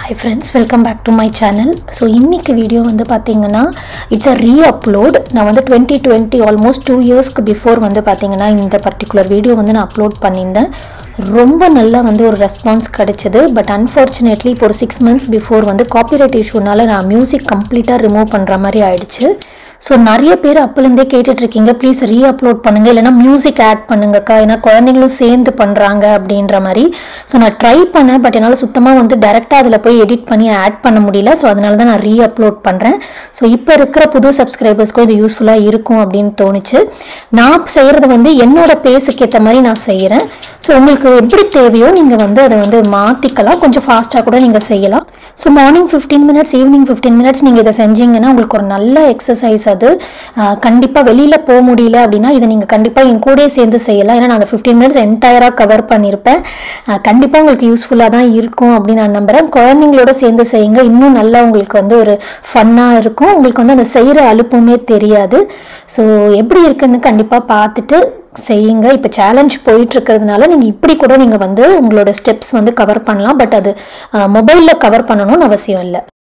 high friends welcome back to my channel so இன்னைக்கு video வந்து பார்த்தீங்கன்னா இட்ஸ் அ ரீ அப்லோட் நான் வந்து டுவெண்ட்டி டுவெண்ட்டி ஆல்மோஸ்ட் டூ இயர்ஸ்க்கு பிஃபோர் வந்து பார்த்தீங்கன்னா இந்த பர்டிகுலர் வீடியோ வந்து நான் அப்லோட் பண்ணியிருந்தேன் ரொம்ப நல்லா வந்து ஒரு ரெஸ்பான்ஸ் கிடைச்சது பட் அன்ஃபார்ச்சுனேட்லி இப்போ ஒரு சிக்ஸ் மந்த்ஸ் பிஃபோர் வந்து காப்பிரைட் இஷ்யூனால நான் மியூசிக் கம்ப்ளீட்டாக ரிமூவ் பண்ணுற மாதிரி ஆயிடுச்சு ஸோ நிறைய பேர் அப்போலேருந்தே கேட்டுட்டு இருக்கீங்க ப்ளீஸ் ரீ அப்லோட் பண்ணுங்க இல்லைனா மியூசிக் ஆட் பண்ணுங்கக்கா ஏன்னா குழந்தைங்களும் சேர்ந்து பண்ணுறாங்க அப்படின்ற மாதிரி ஸோ நான் ட்ரை பண்ணேன் பட் என்னால் சுத்தமாக வந்து டேரெக்டாக அதில் போய் எடிட் பண்ணி ஆட் பண்ண முடியல ஸோ அதனால தான் நான் ரீ அப்லோட் பண்ணுறேன் ஸோ இப்போ இருக்கிற புது சப்ஸ்கிரைபர்ஸ்க்கும் இது யூஸ்ஃபுல்லாக இருக்கும் அப்படின்னு தோணுச்சு நான் செய்கிறது வந்து என்னோட பேஸுக்கு ஏற்ற மாதிரி நான் செய்கிறேன் ஸோ உங்களுக்கு எப்படி தேவையோ நீங்கள் வந்து அதை வந்து மாற்றிக்கலாம் கொஞ்சம் ஃபாஸ்ட்டாக கூட நீங்கள் செய்யலாம் so morning fifteen minutes evening fifteen minutes நீங்கள் இதை செஞ்சீங்கன்னா உங்களுக்கு ஒரு நல்ல எக்ஸசைஸ் அது கண்டிப்பாக வெளியில் போக முடியல அப்படின்னா இதை நீங்கள் கண்டிப்பாக என் கூடயே சேர்ந்து செய்யலாம் ஏன்னா நான் அந்த ஃபிஃப்டீன் மினிட்ஸ் என்டையராக கவர் பண்ணியிருப்பேன் கண்டிப்பாக உங்களுக்கு யூஸ்ஃபுல்லாக தான் இருக்கும் அப்படின்னு நான் நம்புகிறேன் குழந்தைங்களோட சேர்ந்து செய்யுங்க இன்னும் நல்லா உங்களுக்கு வந்து ஒரு ஃபன்னாக இருக்கும் உங்களுக்கு வந்து அந்த செய்கிற அலுப்புமே தெரியாது ஸோ எப்படி இருக்குன்னு கண்டிப்பாக பார்த்துட்டு செய்யுங்க இப்போ சேலஞ்ச் போயிட்டு இருக்கிறதுனால நீங்கள் இப்படி கூட நீங்கள் வந்து உங்களோட ஸ்டெப்ஸ் வந்து கவர் பண்ணலாம் பட் அது மொபைலில் கவர் பண்ணணும்னு அவசியம் இல்லை